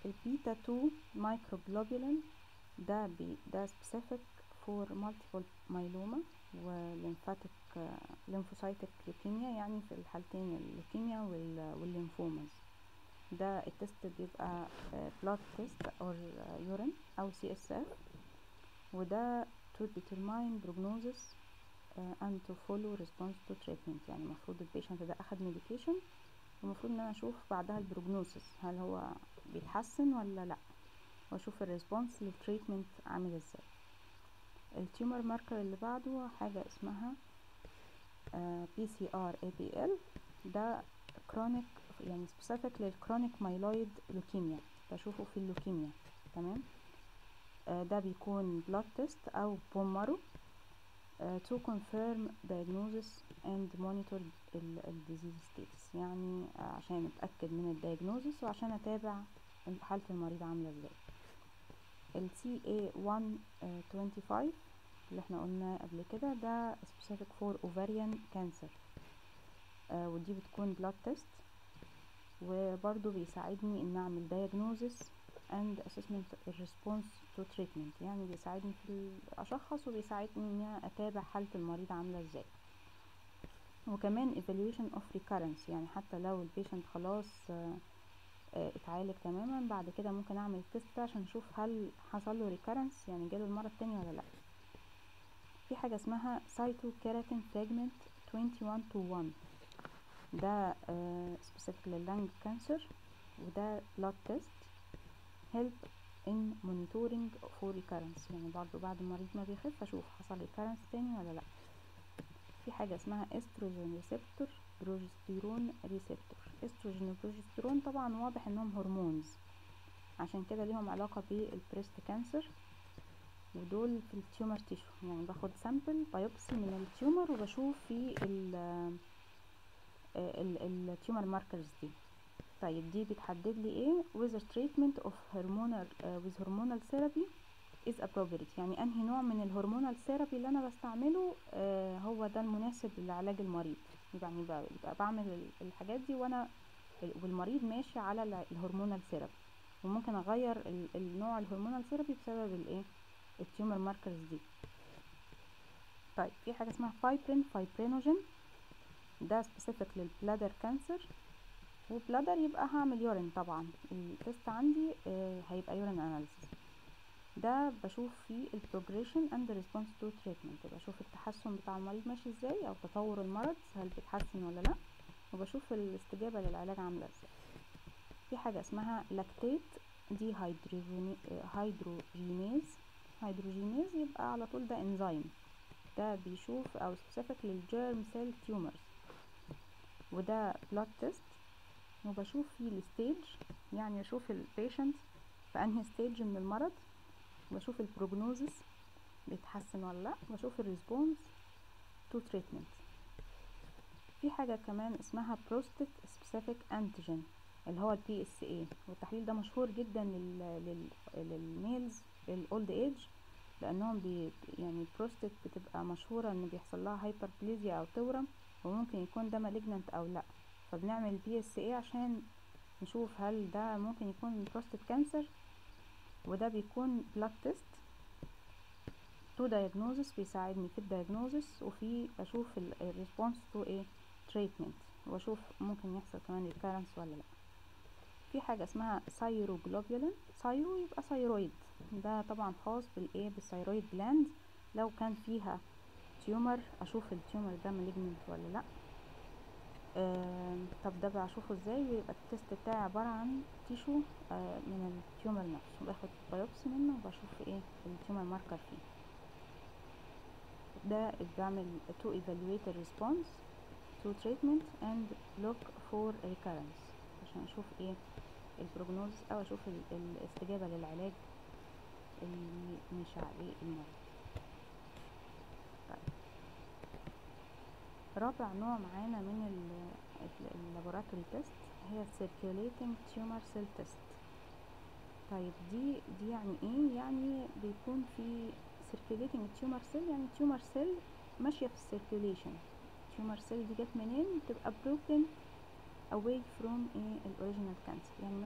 البيتا 2 مايكروجلوبولين ده بي ده specific for multiple myeloma وليمفاتيك ليمفوسايتك لوكيميا يعني في الحالتين اللوكيميا والليمفوماز ده التست بيبقى بلاد تيست او يورين او سي اس اف وده to determine prognosis uh, and to follow response to treatment يعني المفروض البيشنت ده اخد ميديكيشن المفروض ان انا اشوف بعدها البروجنوسيس هل هو بيتحسن ولا لا واشوف الريسبونس للتريتمنت عامل ازاي التيومر ماركر اللي بعده حاجة اسمها بي سي ار اي بي ال ده كرونيك يعني سبيسيفيك للكرونيك مايلويد لوكيميا بشوفه في اللوكيميا تمام آه ده بيكون بلاد تيست او بون مارو uh, to confirm diagnosis and monitor الديزيز status يعني uh, عشان اتاكد من الدياجنوزس وعشان اتابع حالة المريض عاملة ازاي ال CA125 اللي احنا قلنا قبل كده ده specific for ovarian cancer uh, ودي بتكون blood test وبرضو بيساعدني ان اعمل diagnosis and assessment response to treatment يعني بيساعدني في اشخص وبيساعدني ان انا اتابع حالة المريض عاملة ازاي وكمان evaluation of recurrence يعني حتى لو البيشنت خلاص اتعالج تماما بعد كده ممكن اعمل تيست عشان اشوف هل حصل له recurrence يعني جاله المرض تاني ولا لا في حاجة اسمها cytokeratin fragment 21 to 1 ده specific لللنج كانسر وده blood test help in monitoring for recurrence يعني برضو بعد المريض ما بيخف اشوف حصل recurrence تاني ولا لا في حاجة اسمها استروجين ريسبتور بروجستيرون ريسبتور استروجين وبروجستيرون طبعا واضح انهم هرمونز عشان كده ليهم علاقة بالبريست كانسر ودول في التيومر تيشو يعني باخد سامبل بايوبسي من التيومر وبشوف في التيومر ماركرز دي طيب دي بتحدد لي ايه whether treatment of hormonal uh, with hormonal therapy is appropriate يعني انهي نوع من الهرمونال ثيرابي اللي انا بستعمله آه هو ده المناسب لعلاج المريض يعني بقى بعمل الحاجات دي وانا والمريض ماشي على الهرمونال ثيرابي وممكن اغير النوع الهرمونال ثيرابي بسبب الايه التيومر ماركرز دي طيب في حاجه اسمها فايبرين فايبرينوجين ده سبيسيفيك للبلادر كانسر وبلادر يبقى هعمل يورين طبعا التست عندي آه هيبقى يورين اناليسيس ده بشوف فيه البروجريشن اند ريسبونس تو تريتمنت بشوف التحسن بتاع المريض ماشي ازاي او تطور المرض هل بيتحسن ولا لا وبشوف الاستجابه للعلاج عامله ازاي في حاجه اسمها لاكتيت دي هيدروجينيز هيدروجينيز يبقى على طول ده انزيم ده بيشوف او سبيسيفيك للجيرم سيل تيومرز وده بلاد تيست وبشوف فيه الستيج يعني اشوف البيشنت في انهي ستيج من المرض بشوف البروجنوزس بيتحسن ولا لا بشوف الريسبونس تو تريتمنت في حاجة كمان اسمها بروستات سبيسيفيك انتيجين اللي هو البي اس اي والتحليل ده مشهور جدا لل لل للميلز الاولد ايج لانهم بي يعني البروستات بتبقى مشهورة ان بيحصل لها هايبربليزيا او تورم وممكن يكون ده مالجننت او لا فبنعمل بي اس اي عشان نشوف هل ده ممكن يكون بروستات كانسر وده بيكون بلاد تيست تو دايجنوزس بيساعدني في الدايجنوزس وفي اشوف الريسبونس تو ايه تريتمنت واشوف ممكن يحصل كمان ريكارنس ولا لا في حاجة اسمها سايروجلوبولين سايرو يبقى ثايرويد ده طبعا خاص بالايه بالثايرويد جلاند لو كان فيها تيومر اشوف التيومر ده مالجننت ولا لا آه طب ده بشوفه ازاي بيبقى التست بتاعي عبارة عن تيشو آه من التيومر نفسه باخد بايوبسي منه وبشوف ايه التيومر ماركر فيه ده بعمل to evaluate the response to treatment and look for recurrence عشان اشوف ايه البروجنوز او اشوف الاستجابة للعلاج اللي مش عليه المرض طيب رابع نوع معانا من اللابوراتوري تيست هي circulating tumor cell test طيب دي دي يعني ايه يعني بيكون في circulating tumor cell يعني tumor cell ماشية في السيركيوليشن tumor cell دي جت منين بتبقى broken away from ايه الاوريجينال كانسر يعني